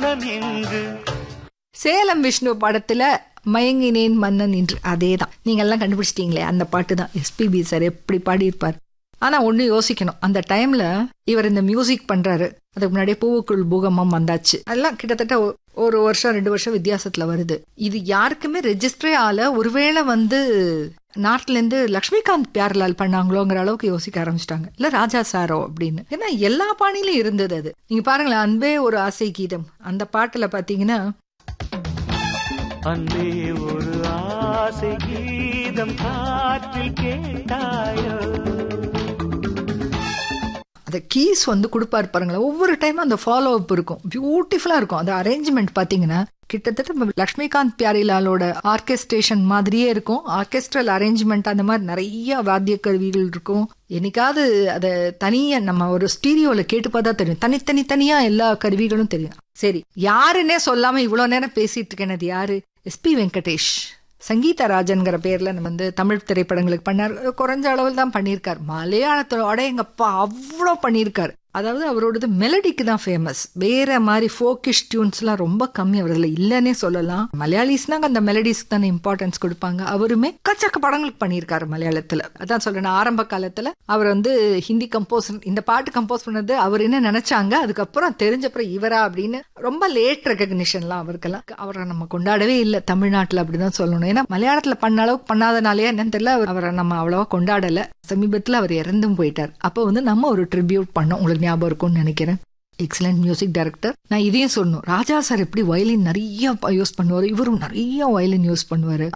மன்னன் எங்கு சேலம் விஷ்ணு படத்துல மயங்கினேன் மன்னன் என்று அதே தான் நீங்க எல்லாம் கண்டுபிடிச்சிட்டீங்களே அந்த பாட்டு தான் எஸ்பிபி சார் எப்படி பாடியிருப்பார் ஆனா ஒண்ணு யோசிக்கணும் அந்த டைம்ல இவர் இந்த மியூசிக் பண்றாரு அதுக்கு முன்னாடியே பூவுக்குள் பூகம்பம் வந்தாச்சு அதெல்லாம் கிட்டத்தட்ட ஒ- ஒரு வருஷம் ரெண்டு வருஷம் வித்தியாசத்துல வருது இது யாருக்குமே ரெஜிஸ்டரே ஆல ஒருவேளை வந்து நார்த்ல இருந்து லக்ஷ்மிகாந்த் பியார்லால் பண்ணாங்களோங்கிற அளவுக்கு யோசிக்க ஆரம்பிச்சிட்டாங்க இல்ல ராஜா சாரோ அப்படின்னு ஏன்னா எல்லா பாணியிலும் இருந்தது அது நீங்க பாருங்களேன் அன்பே ஒரு ஆசை கீதம் அந்த பாட்டுல பாத்தீங்கன்னா அன்பே ஒரு ஆசை கீதம் காற்றில் கேட்டாயோ அந்த கீஸ் வந்து கொடுப்பாரு பாருங்களேன் ஒவ்வொரு டைமும் அந்த ஃபாலோ அப் இருக்கும் பியூட்டிஃபுல்லா இருக்கும் அந்த அரேஞ்ச்மெண்ட் பாத்தீங்கன்னா கிட்டத்தட்ட லக்ஷ்மிகாந்த் பியாரிலாலோட ஆர்கெஸ்ட்ரேஷன் மாதிரியே இருக்கும் ஆர்கெஸ்ட்ரல் அரேஞ்ச்மெண்ட் அந்த மாதிரி நிறைய வாத்திய கருவிகள் இருக்கும் என்னைக்காவது அதை தனியா நம்ம ஒரு ஸ்டீரியோல கேட்டு பார்த்தா தெரியும் தனித்தனி தனியா எல்லா கருவிகளும் தெரியும் சரி யாருன்னே சொல்லாம இவ்வளவு நேரம் பேசிட்டு இருக்கேன் அது யாரு எஸ்பி வெங்கடேஷ் சங்கீதா ராஜன்கிற பேர்ல நம்ம வந்து தமிழ் திரைப்படங்களுக்கு பண்ணார் குறைஞ்ச அளவில் தான் பண்ணியிருக்கார் மலையாளத்தோட எங்கப்பா அவ்வளோ பண்ணியிருக்கார் அதாவது அவரோடது மெலடிக்கு தான் ஃபேமஸ் வேற மாதிரி ஃபோக்கிஷ் டியூன்ஸ்லாம் ரொம்ப கம்மி அவரில் இல்லைன்னே சொல்லலாம் மலையாளிஸ்னாங்க அந்த மெலடிஸ்க்கு தானே இம்பார்ட்டன்ஸ் கொடுப்பாங்க அவருமே கச்சக்க படங்களுக்கு பண்ணியிருக்காரு மலையாளத்துல அதான் சொல்றேன் ஆரம்ப காலத்துல அவர் வந்து ஹிந்தி கம்போஸ் இந்த பாட்டு கம்போஸ் பண்ணது அவர் என்ன நினைச்சாங்க அதுக்கப்புறம் தெரிஞ்சப்புறம் இவரா அப்படின்னு ரொம்ப லேட் ரெகக்னிஷன்லாம் அவருக்கெல்லாம் அவரை நம்ம கொண்டாடவே இல்லை தமிழ்நாட்டுல அப்படிதான் சொல்லணும் ஏன்னா மலையாளத்துல பண்ண அளவுக்கு பண்ணாதனாலயே என்னன்னு தெரியல அவரை நம்ம அவ்வளவா கொண்டாடல சமீபத்துல அவர் இறந்தும் போயிட்டார் அப்போ வந்து நம்ம ஒரு ட்ரிபியூட் பண்ணோம் உங்களுக்கு ஞாபகம் இருக்கும்னு நினைக்கிறேன் எக்ஸலண்ட் மியூசிக் டைரக்டர் நான் இதையும் சொல்லணும் ராஜா சார் எப்படி வயலின் நிறைய யூஸ் பண்ணுவார் இவரும் நிறைய வயலின் யூஸ் பண்ணுவாரு